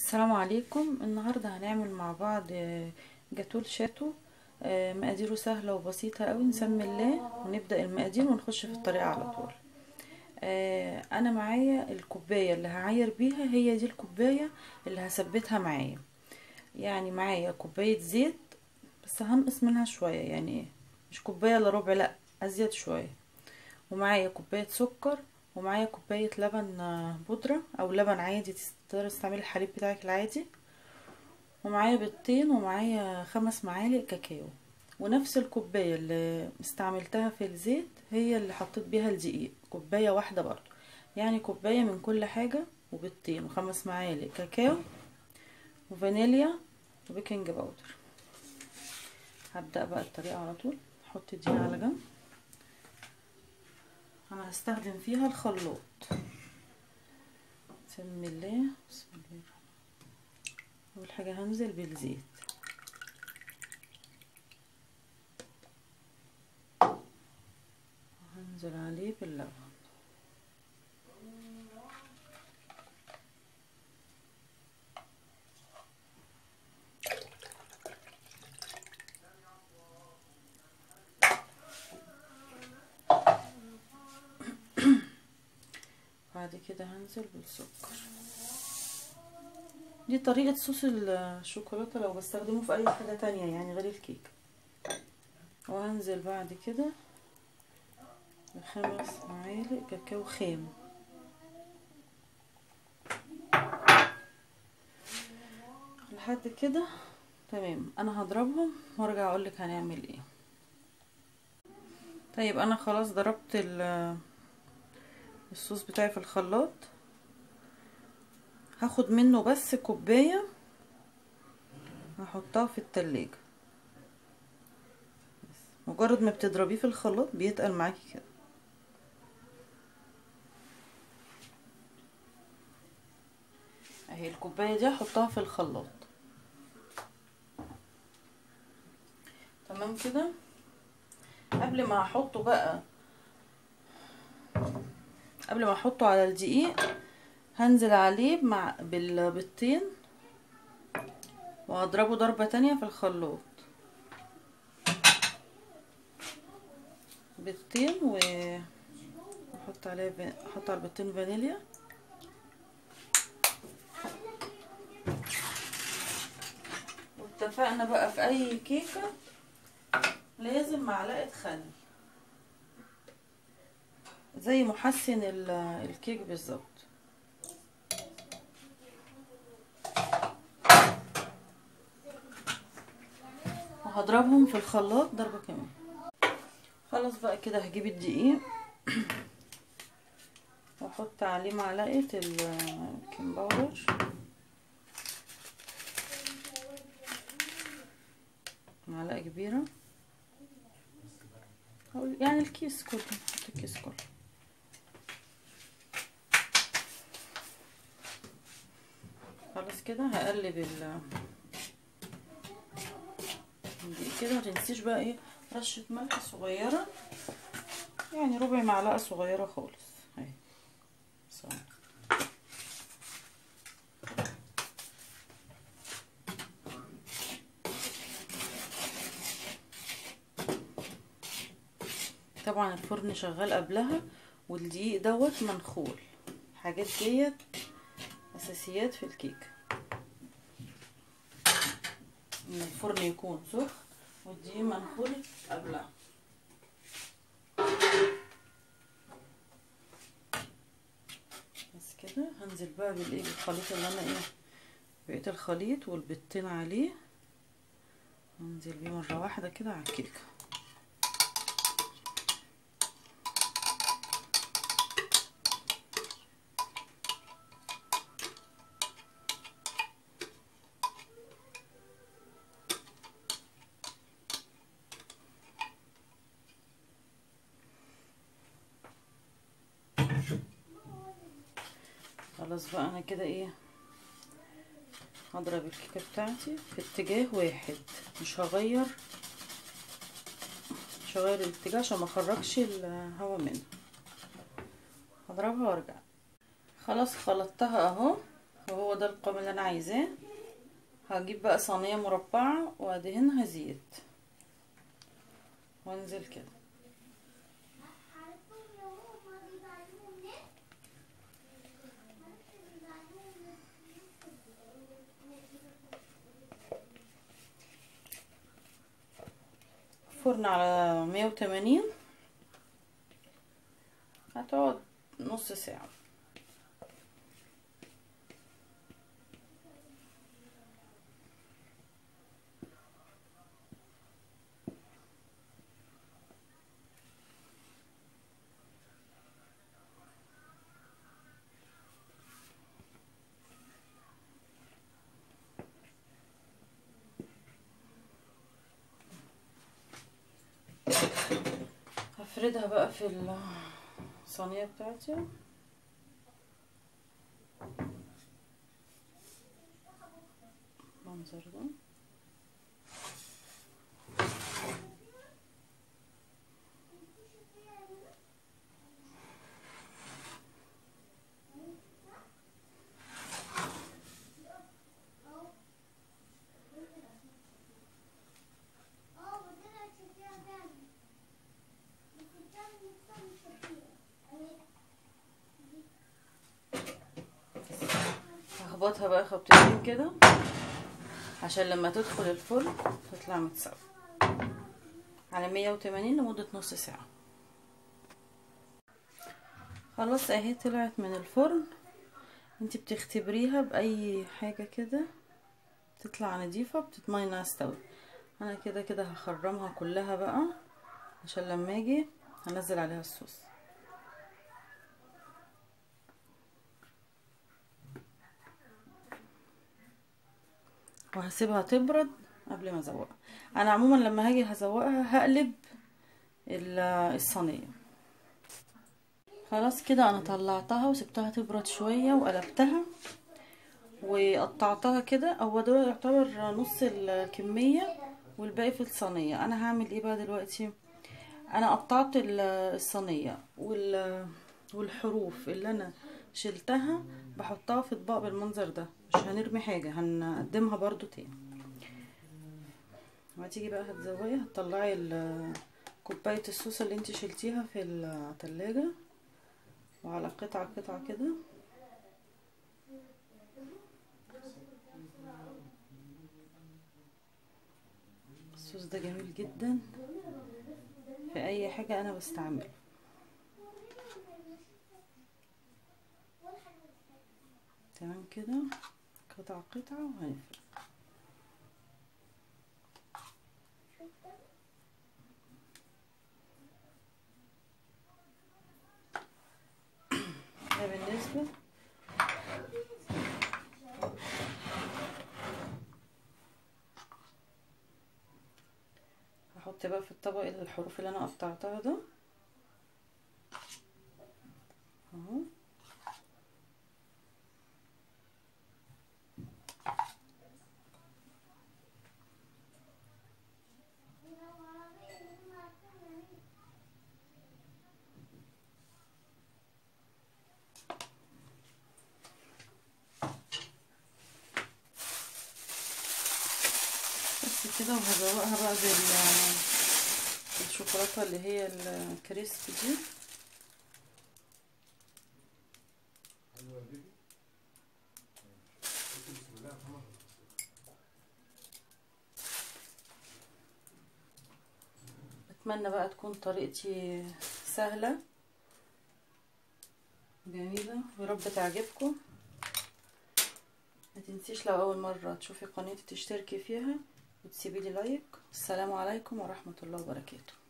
السلام عليكم النهاردة هنعمل مع بعض آه، جاتول شاتو آه، مقاديره سهلة وبسيطة قوي نسمي الله ونبدأ المقادير ونخش في الطريقة على طول آه، انا معايا الكوباية اللي هعاير بيها هي دي الكوباية اللي هثبتها معايا يعني معايا كوباية زيت بس هنقص منها شوية يعني مش كوباية الا ربع لا ازيد شوية ومعايا كوباية سكر ومعايا كوباية لبن آه، بودرة او لبن عادي تقدر تستعملي الحليب بتاعك العادي ومعايا بيضتين ومعايا خمس معالق كاكاو ونفس الكوباية اللي استعملتها في الزيت هي اللي حطيت بيها الدقيق كوباية واحدة برضو يعني كوباية من كل حاجة وبيضتين وخمس معالق كاكاو وفانيليا وبيكنج باودر هبدأ بقى الطريقة على طول احط دي على جنب انا هستخدم فيها الخلاط بسم الله بسم الله اول حاجه هنزل بالزيت هنزل عليه باللبن بعد كده هنزل بالسكر دي طريقة صوص الشوكولاتة لو بستخدمه في اي حاجة تانية يعني غير الكيك وهنزل بعد كده بخمس معالق كاكاو خام لحد كده تمام انا هضربهم وارجع اقولك هنعمل ايه طيب انا خلاص ضربت الصوص بتاعي في الخلاط هاخد منه بس كوباية هحطها في التلاجة مجرد ما بتضربيه في الخلاط بيتقل معاكي كده اهي الكوباية دي هحطها في الخلاط تمام كده قبل ما احطه بقى قبل ما احطه على الدقيق هنزل عليه مع بالبيضتين وهضربه ضربة تانية في الخلاط بيضتين و احط عليه احط على البيضتين فانيليا واتفقنا بقى في اي كيكة لازم معلقة خل زي محسن الكيك بالظبط وهضربهم في الخلاط ضربة كمان خلاص بقى كده هجيب الدقيق واحط عليه معلقة البيكنج باودر معلقة كبيرة يعني الكيس كله نحط الكيس كله خلاص كده هقلب ال دي كده متنسيش بقى ايه رشة ملح صغيرة يعني ربع معلقة صغيرة خالص اهي طبعا الفرن شغال قبلها والدقيق دوت منخول الحاجات ديت اساسيات في الكيك ان الفرن يكون سخن والدقيق منخول قبلها بس كده هنزل بقى بالايه بالخليط اللي انا ايه بقيت الخليط والبيضتين عليه هنزل بيه مره واحده كده على الكيكه خلاص بقى انا كده ايه هضرب الكيكه بتاعتي في اتجاه واحد مش هغير مش هغير الاتجاه عشان ما اخرجش الهواء منها هضربها وارجع خلاص خلطتها اهو وهو ده القوام اللي انا عايزاه هجيب بقى صينيه مربعه وادهنها زيت وانزل كده فرن على مية وتمانين هتقعد نص ساعة هفردها بقى في الصينية بتاعتي المنظر ده هخبطها بقى خبطتين كده عشان لما تدخل الفرن تطلع متساوية على مية وتمانين لمدة نص ساعة خلاص اهي طلعت من الفرن انت بتختبريها باي حاجة كده تطلع نضيفة بتضمني انها استوت انا كده كده هخرمها كلها بقى عشان لما اجي هنزل عليها الصوص وهسيبها تبرد قبل ما ازوقها انا عموما لما هاجي هزوقها هقلب الصينيه خلاص كده انا طلعتها وسبتها تبرد شويه وقلبتها وقطعتها كده هو ده يعتبر نص الكميه والباقي في الصينيه انا هعمل ايه بقى دلوقتي انا قطعت الصينيه والحروف اللي انا شلتها بحطها في اطباق بالمنظر ده مش هنرمي حاجة هنقدمها برضو تاني وهتيجي بقى هتزوقي هتطلعي كوباية الصوص اللي انت شلتيها في التلاجة وعلى قطعة قطعة كده الصوص ده جميل جدا في اي حاجة انا بستعمله تمام كده قطعة قطعة وهنفرد ده بالنسبة هحط بقى في الطبق الحروف اللي انا قطعتها ده اهو بس كده وهزوقها بقى بالشوكولاتة اللي هي الكريسب دي اتمنى بقى تكون طريقتي سهلة جميلة ورب تعجبكم ما تنسيش لو اول مرة تشوفي قناتي تشتركي فيها وتسيبي لي لايك السلام عليكم ورحمة الله وبركاته